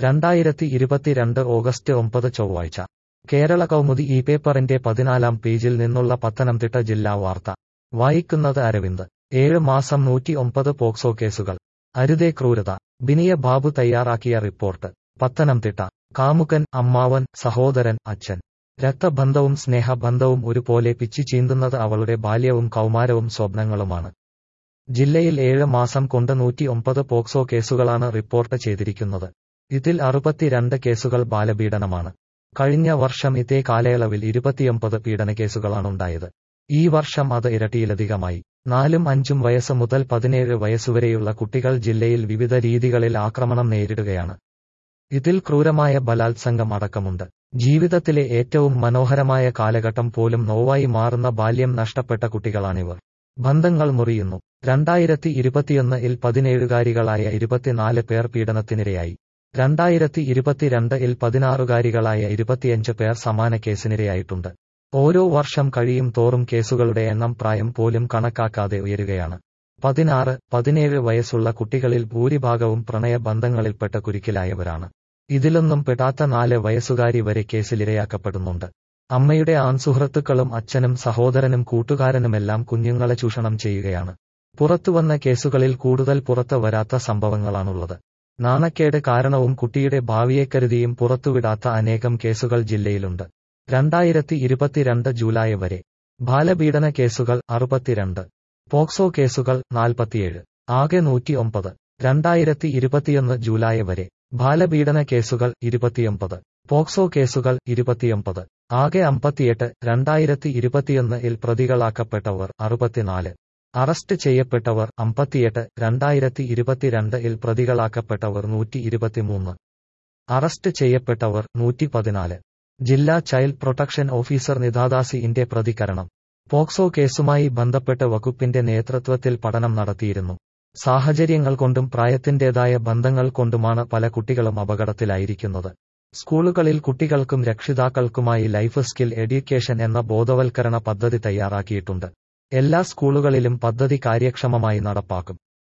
രണ്ടായിരത്തി ഇരുപത്തിരണ്ട് ഓഗസ്റ്റ് ഒമ്പത് ചൊവ്വാഴ്ച കേരള കൗമുദി ഈ പേപ്പറിന്റെ പതിനാലാം പേജിൽ നിന്നുള്ള പത്തനംതിട്ട ജില്ലാ വാർത്ത വായിക്കുന്നത് അരവിന്ദ് ഏഴ് മാസം നൂറ്റി ഒമ്പത് പോക്സോ കേസുകൾ അരുതേ ക്രൂരത ബിനിയ ബാബു തയ്യാറാക്കിയ റിപ്പോർട്ട് പത്തനംതിട്ട കാമുകൻ അമ്മാവൻ സഹോദരൻ അച്ഛൻ രക്തബന്ധവും സ്നേഹബന്ധവും ഒരുപോലെ പിച്ചി ചീന്തുന്നത് അവളുടെ ബാല്യവും കൗമാരവും സ്വപ്നങ്ങളുമാണ് ജില്ലയിൽ ഏഴ് മാസം കൊണ്ട് നൂറ്റി ഒമ്പത് പോക്സോ കേസുകളാണ് റിപ്പോർട്ട് ചെയ്തിരിക്കുന്നത് ഇതിൽ അറുപത്തിരണ്ട് കേസുകൾ ബാലപീഡനമാണ് കഴിഞ്ഞ വർഷം ഇതേ കാലയളവിൽ ഇരുപത്തിയൊമ്പത് പീഡനക്കേസുകളാണുണ്ടായത് ഈ വർഷം അത് ഇരട്ടിയിലധികമായി നാലും അഞ്ചും വയസ്സ് മുതൽ പതിനേഴ് വയസ്സുവരെയുള്ള കുട്ടികൾ ജില്ലയിൽ വിവിധ രീതികളിൽ ആക്രമണം നേരിടുകയാണ് ഇതിൽ ക്രൂരമായ ബലാത്സംഗം അടക്കമുണ്ട് ജീവിതത്തിലെ ഏറ്റവും മനോഹരമായ കാലഘട്ടം പോലും നോവായി മാറുന്ന ബാല്യം നഷ്ടപ്പെട്ട കുട്ടികളാണിവർ ബന്ധങ്ങൾ മുറിയുന്നു രണ്ടായിരത്തി ഇരുപത്തിയൊന്ന് ഇൽ പതിനേഴുകാരികളായ ഇരുപത്തിനാല് പേർ പീഡനത്തിനിരയായി രണ്ടായിരത്തി ഇരുപത്തിരണ്ട് ഇൽ പതിനാറുകാരികളായ ഇരുപത്തിയഞ്ച് പേർ സമാന കേസിനിരയായിട്ടുണ്ട് ഓരോ വർഷം കഴിയും തോറും കേസുകളുടെ എണ്ണം പ്രായം പോലും കണക്കാക്കാതെ ഉയരുകയാണ് പതിനാറ് പതിനേഴ് വയസ്സുള്ള കുട്ടികളിൽ ഭൂരിഭാഗവും പ്രണയബന്ധങ്ങളിൽപ്പെട്ട കുരുക്കിലായവരാണ് ഇതിലൊന്നും പെടാത്ത നാല് വയസ്സുകാരി വരെ കേസിലിരയാക്കപ്പെടുന്നുണ്ട് അമ്മയുടെ ആൺസുഹൃത്തുക്കളും അച്ഛനും സഹോദരനും കൂട്ടുകാരനുമെല്ലാം കുഞ്ഞുങ്ങളെ ചൂഷണം ചെയ്യുകയാണ് പുറത്തുവന്ന കേസുകളിൽ കൂടുതൽ പുറത്ത് വരാത്ത സംഭവങ്ങളാണുള്ളത് നാണക്കേട് കാരണവും കുട്ടിയുടെ ഭാവിയെ കരുതിയും പുറത്തുവിടാത്ത അനേകം കേസുകൾ ജില്ലയിലുണ്ട് രണ്ടായിരത്തി ഇരുപത്തിരണ്ട് ജൂലൈ വരെ ബാലപീഡന കേസുകൾ അറുപത്തിരണ്ട് പോക്സോ കേസുകൾ നാൽപ്പത്തിയേഴ് ആകെ നൂറ്റി ഒമ്പത് രണ്ടായിരത്തി ഇരുപത്തിയൊന്ന് ജൂലൈ വരെ ബാലപീഡന കേസുകൾ ഇരുപത്തിയൊമ്പത് പോക്സോ കേസുകൾ ഇരുപത്തിയൊമ്പത് ആകെ അമ്പത്തിയെട്ട് രണ്ടായിരത്തി ഇരുപത്തിയൊന്ന് ഇൽ പ്രതികളാക്കപ്പെട്ടവർ അറുപത്തിനാല് അറസ്റ്റ് ചെയ്യപ്പെട്ടവർ അമ്പത്തിയെട്ട് രണ്ടായിരത്തി ഇരുപത്തിരണ്ട് ഇൽ പ്രതികളാക്കപ്പെട്ടവർ നൂറ്റി ഇരുപത്തിമൂന്ന് അറസ്റ്റ് ചെയ്യപ്പെട്ടവർ നൂറ്റി പതിനാല് ജില്ലാ ചൈൽഡ് പ്രൊട്ടക്ഷൻ ഓഫീസർ നിതാദാസിന്റെ പ്രതികരണം പോക്സോ കേസുമായി ബന്ധപ്പെട്ട് വകുപ്പിന്റെ നേതൃത്വത്തിൽ പഠനം നടത്തിയിരുന്നു സാഹചര്യങ്ങൾ കൊണ്ടും പ്രായത്തിന്റേതായ ബന്ധങ്ങൾ കൊണ്ടുമാണ് പല കുട്ടികളും അപകടത്തിലായിരിക്കുന്നത് സ്കൂളുകളിൽ കുട്ടികൾക്കും രക്ഷിതാക്കൾക്കുമായി ലൈഫ് സ്കിൽ എഡ്യൂക്കേഷൻ എന്ന ബോധവൽക്കരണ പദ്ധതി തയ്യാറാക്കിയിട്ടുണ്ട് എല്ലാ സ്കൂളുകളിലും പദ്ധതി കാര്യക്ഷമമായി നടപ്പാക്കും